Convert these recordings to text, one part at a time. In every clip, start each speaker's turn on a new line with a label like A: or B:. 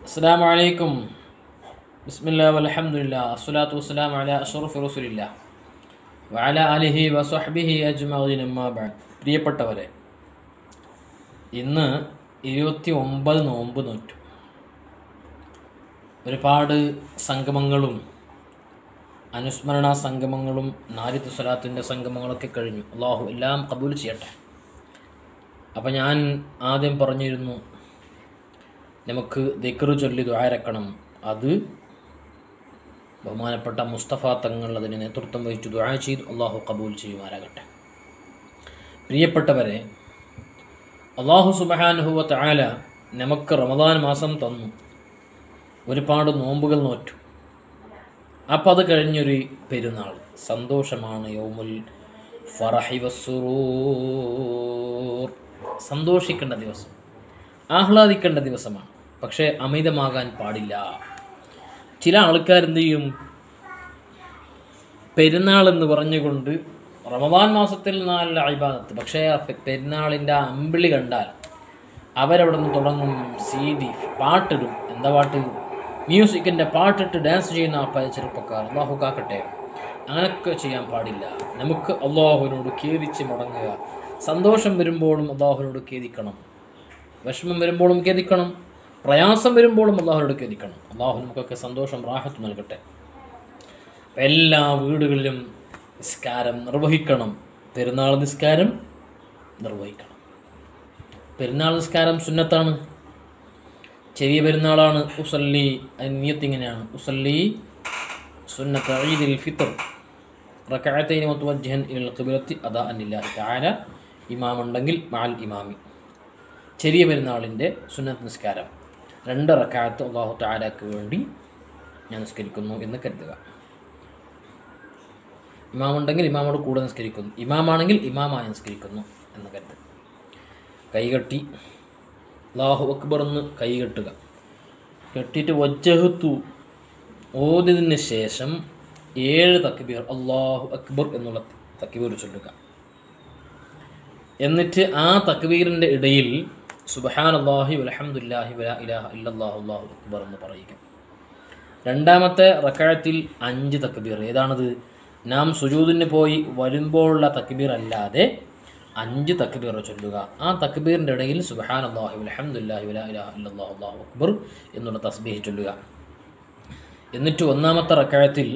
A: അസ്സാം വലൈക്കും ബിസ്മില്ലാ വലഹമുല്ല അസ്സലാത്തു വസ്സലാം അല അഷറഫ് റസുലില്ല വഅല അലിഹി വസ്വഹ്ബിഹി അജ്മഈൻ അമ്മാ ബഅദ് പ്രിയപ്പെട്ടവരെ ഇന്ന് ഇരുപത്തി ഒമ്പത് നോമ്പ് നോറ്റു ഒരുപാട് സംഗമങ്ങളും അനുസ്മരണ സംഗമങ്ങളും നാരിത്ത് സ്വലാത്തിൻ്റെ സംഗമങ്ങളൊക്കെ കഴിഞ്ഞു അള്ളാഹു എല്ലാം കബൂൽ ചെയ്യട്ടെ അപ്പം ഞാൻ ആദ്യം പറഞ്ഞിരുന്നു നമുക്ക് ദിക്റ് ചൊല്ലി ദ്വാരക്കണം അത് ബഹുമാനപ്പെട്ട മുസ്തഫ തങ്ങൾ അതിന് നേതൃത്വം വഹിച്ചു ദ്വാ ചെയ്തു അള്ളാഹു കബൂൽ ചെയ്യുമാരാകട്ടെ പ്രിയപ്പെട്ടവരെ അള്ളാഹു സുബഹാനുഹുവ താല നമുക്ക് റമദാൻ മാസം തന്നു ഒരുപാട് നോമ്പുകൾ നോറ്റു അപ്പം അത് കഴിഞ്ഞൊരു പെരുന്നാൾ സന്തോഷമാണ് യൗമുൽ ഫറഹി വസ്സുറൂർ സന്തോഷിക്കേണ്ട ദിവസം ആഹ്ലാദിക്കേണ്ട ദിവസമാണ് പക്ഷേ അമിതമാകാൻ പാടില്ല ചില ആൾക്കാരെന്ത് ചെയ്യും പെരുന്നാൾ എന്ന് പറഞ്ഞുകൊണ്ട് റമദാൻ മാസത്തിൽ നല്ല അഭിബാദത്ത് പക്ഷേ ആ പെ- പെരുന്നാളിൻ്റെ ആ അമ്പിളി കണ്ടാൽ അവരവിടെ നിന്ന് തുടങ്ങും സി ഡി പാട്ടിടും എന്താ പാട്ട് മ്യൂസിക്കിൻ്റെ പാട്ടിട്ട് ഡാൻസ് ചെയ്യുന്ന ആ പല ചെറുപ്പക്കാർ അള്ളാഹു കാക്കട്ടെ അങ്ങനെയൊക്കെ ചെയ്യാൻ പാടില്ല നമുക്ക് അള്ളാഹുവിനോട് ഖേദിച്ച് മടങ്ങുക സന്തോഷം വരുമ്പോഴും അള്ളാഹുവിനോട് ഖേദിക്കണം വിഷമം വരുമ്പോഴും ഖേദിക്കണം പ്രയാസം വരുമ്പോഴും അള്ളാഹുനോട് ഖേദിക്കണം അള്ളാഹു നമുക്കൊക്കെ സന്തോഷം റാഹത്ത് നൽകട്ടെ എല്ലാ വീടുകളിലും നിസ്കാരം നിർവഹിക്കണം പെരുന്നാൾ നിസ്കാരം നിർവഹിക്കണം പെരുന്നാൾ നിസ്കാരം സുന്നത്താണ് ചെറിയ പെരുന്നാളാണ് ഉസല്ലി അതിന് നിയത്ത് ഇങ്ങനെയാണ് ഉസല്ലി സുന്നത്ത് ഈദിൽ ഫിത്തർ റക്കഅത്തൈനി മുത്തവജ്ജഹൻ ഇലൽ ഖിബ്ലത്തി അദാ അന്നില്ലാഹി തആല ഇമാം ഉണ്ടെങ്കിൽ മാൽ ഇമാമി ചെറിയ പെരുന്നാളിൻ്റെ സുന്നത്ത് നിസ്കാരം രണ്ട് റക്കാത്ത് അള്ളാഹു താലാക്ക് വേണ്ടി ഞാൻ നിസ്കരിക്കുന്നു എന്ന് കരുതുക ഇമാമുണ്ടെങ്കിൽ ഇമാമോട് കൂടെ നിസ്കരിക്കുന്നു ഇമാമാണെങ്കിൽ ഇമാമായി നിസ്കരിക്കുന്നു എന്ന് കരുതുക കൈകെട്ടി അള്ളാഹു അക്ബർ എന്ന് കൈകെട്ടുക കെട്ടിയിട്ട് വജ്ജഹത്തു ഓതിയതിന് ശേഷം ഏഴ് തക്ബീർ അള്ളാഹു അക്ബർ എന്നുള്ള തക്ബീർ ചൊല്ലുക എന്നിട്ട് ആ തക്ബീറിൻ്റെ ഇടയിൽ സുബഹാൻ അള്ളാഹി വലഹമുല്ലാഹി വല ഇലാഹ ഇല്ലല്ലാഹു അള്ളാഹു അക്ബർ എന്ന് പറയുക രണ്ടാമത്തെ റക്കായത്തിൽ അഞ്ച് തക്ബീർ ഏതാണത് നാം സുജൂദിന് പോയി വരുമ്പോഴുള്ള തക്ബീർ അല്ലാതെ അഞ്ച് തക്ബീർ ചൊല്ലുക ആ തക്ബീറിൻ്റെ ഇടയിൽ സുബഹാൻ അള്ളാഹി വലഹമുല്ലാഹി വല ഇലാഹ ഇല്ലല്ലാഹു അള്ളാഹു അക്ബർ എന്നുള്ള തസ്ബീഹ് ചൊല്ലുക എന്നിട്ട് ഒന്നാമത്തെ റക്കായത്തിൽ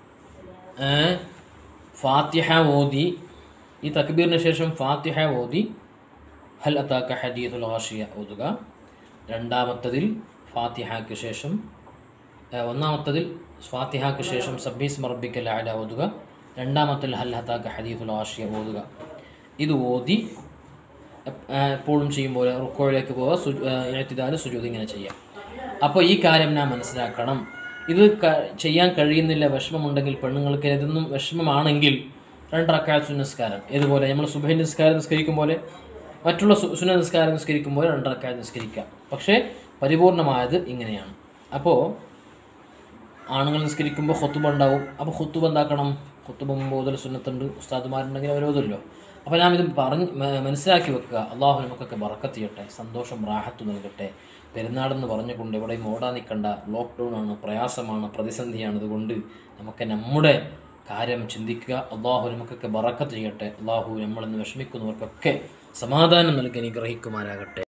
A: ഫാത്തിഹ ഓതി ഈ തക്ബീറിന് ശേഷം ഫാത്തിഹ ഓതി ഹൽ അത്താക്ക ഹദീദുൽ ഹാഷിയ ഓതുക രണ്ടാമത്തതിൽ ഫാത്തിഹയ്ക്ക് ശേഷം ആ, ഒന്നാമത്തതിൽ ഫാത്തിഹയ്ക്ക് ശേഷം സബ്ബീസ് മറബിക്കൽ അല ഓതുക രണ്ടാമത്തിൽ ഹൽ ഹത്താക്ക ഹദീദുൽ ഹാഷിയ ഓതുക ഇത് ഓതി എപ്- ആ, എപ്പോഴും ചെയ്യുമ്പോൾ റുക്കോയിലേക്ക് പോവുക സു എഴുത്തിദാല് സുജൂത് ഇങ്ങനെ ചെയ്യാം അപ്പോൾ ഈ കാര്യം നാം മനസ്സിലാക്കണം ഇത് ക- ചെയ്യാൻ കഴിയുന്നില്ല വിഷമമുണ്ടെങ്കിൽ പെണ്ണുങ്ങൾക്ക് ഇതൊന്നും വിഷമമാണെങ്കിൽ രണ്ടറക്കാത്ത സുനസ്കാരം ഇതുപോലെ നമ്മൾ സുബഹി നിസ്കാരം നിസ്കരിക്കും പോലെ മറ്റുള്ള സു- സുന്ന നിസ്കാരം നിസ്കരിക്കുമ്പോൾ രണ്ടറക്കായ നിസ്കരിക്കാം പക്ഷേ പരിപൂർണമായത് ഇങ്ങനെയാണ് അപ്പോൾ ആണുങ്ങൾ നിസ്കരിക്കുമ്പോൾ ഹൊത്തുബ ഉണ്ടാവും അപ്പോൾ ഹൊത്തുബ എന്താക്കണം ഹൊത്തുബ മുമ്പ് ഓതൽ സുന്നത്തുണ്ട് ഉസ്താദുമാരുണ്ടെങ്കിൽ അവർ ഓതല്ലോ അപ്പോൾ നാം ഇത് പറഞ്ഞ് മ- മനസ്സിലാക്കി വെക്കുക അള്ളാഹു നമുക്കൊക്കെ ബറക്കത്ത് ചെയ്യട്ടെ സന്തോഷം റാഹത്ത് നൽകട്ടെ പെരുന്നാളെന്ന് പറഞ്ഞുകൊണ്ട് എവിടെയും ഓടാൻ നിൽക്കണ്ട ലോക്ക്ഡൗൺ ആണ് പ്രയാസമാണ് പ്രതിസന്ധിയാണ് അതുകൊണ്ട് നമുക്ക് നമ്മുടെ കാര്യം ചിന്തിക്കുക അള്ളാഹു നമുക്കൊക്കെ ബറക്കത്ത് ചെയ്യട്ടെ അള്ളാഹു നമ്മളെന്ന് വിഷമിക്കുന്നവർക്കൊക്കെ സമാധാനം നൽകി അനുഗ്രഹിക്കുമാരാകട്ടെ